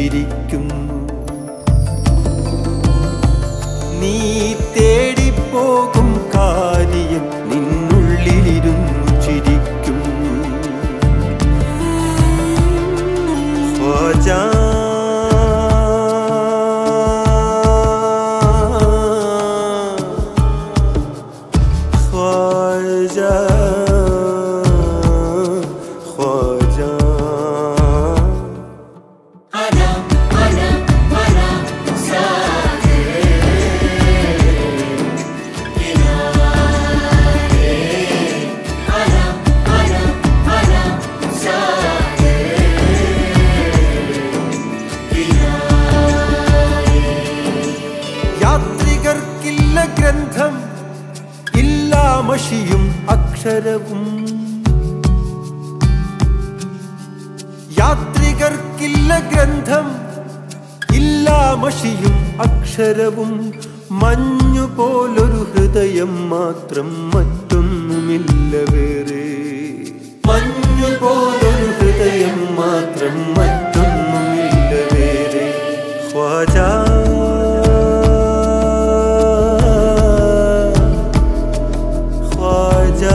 ചിരിക്കുന്നു നീ തേടിപ്പോകും കാര്യം നിന്നുള്ളിലിരുന്നു ചിരിക്കുന്നു ഖ്വാജാ ഖ്വാജാ ഖ്വാജാ യാത്രികർക്കില്ല ഗ്രന്ഥം ഇല്ല മഷിയും അക്ഷരവും യാത്രികർക്കില്ല ഗ്രന്ഥം ഇല്ല മഷിയും അക്ഷരവും മഞ്ഞു പോലൊരു ഹൃദയം മാത്രം മറ്റൊന്നുമില്ല വേറെ മഞ്ഞു പോലൊരു ഹൃദയം മാത്രം മറ്റൊന്നുമില്ല വേറെ ഖ്വാജാ ഖ്വാജാ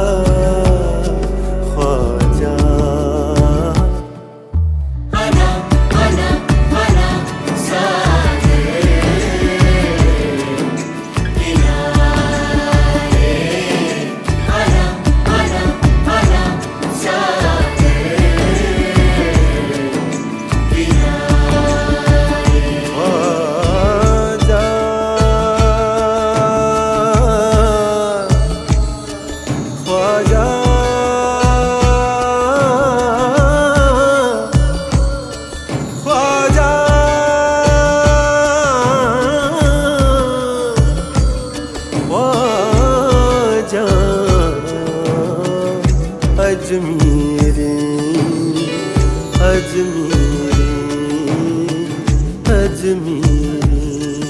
ഖ്വാജാ ഖ്വാജാ ഖ്വാജാ ഖ്വാജാ ഖ്വാജാ അജ്മീരി അജ്മീരി അജ്മീരി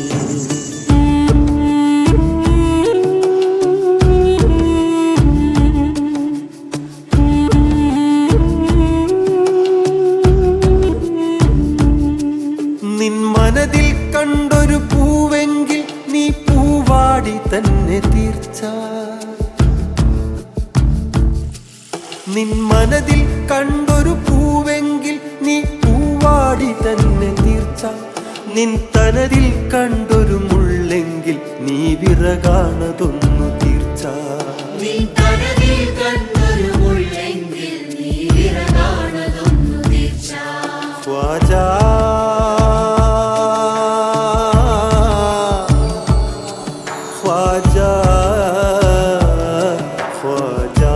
നിൻ മനതിൽ കണ്ടൊരു പൂവെങ്കിൽ നീ പൂവാടി തന്നെ തീർച്ച നിൻ മനതിൽ കണ്ടൊരു പൂവെങ്കിൽ നീ പൂവാടി തന്നെ തീർച്ച നിൻ തനതിൽ കണ്ടൊരു മുള്ളെങ്കിൽ നീ വിറകാണതൊന്നു തീർച്ച നിൻ കനവിൽ കണ്ടൊരു മുള്ളെങ്കിൽ നീ വിറകാണതൊന്നു തീർച്ച. ഖ്വാജാ ഖ്വാജാ ഖ്വാജാ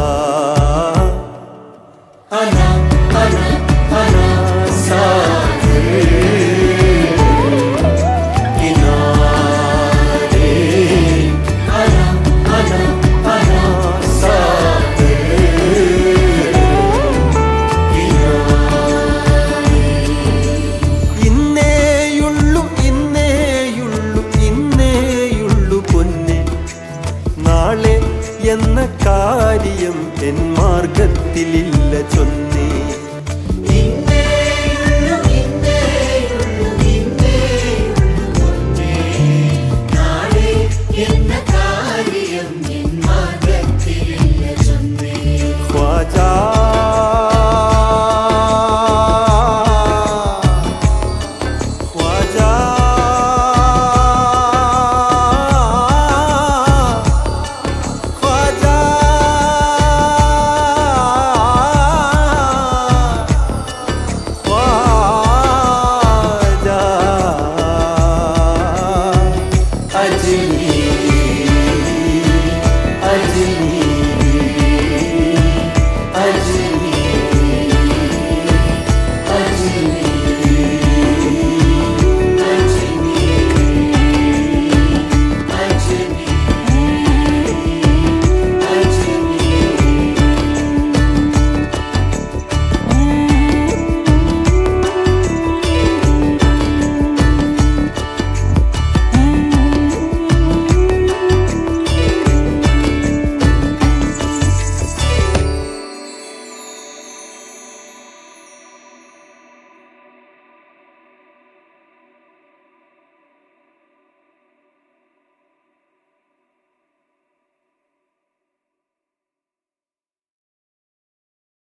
അനാ, അനാ, അനാ, സാഗരേ കിനാരേ അനാ, അനാ, അനാ, സാഗരേ ഇന്നേയുള്ളു ഇന്നേയുള്ളു ഇന്നേയുള്ളു പൊന്നെ നാളെ എന്ന കാര്യം എൻ മാർഗത്തിലില്ല ചൊന്നേ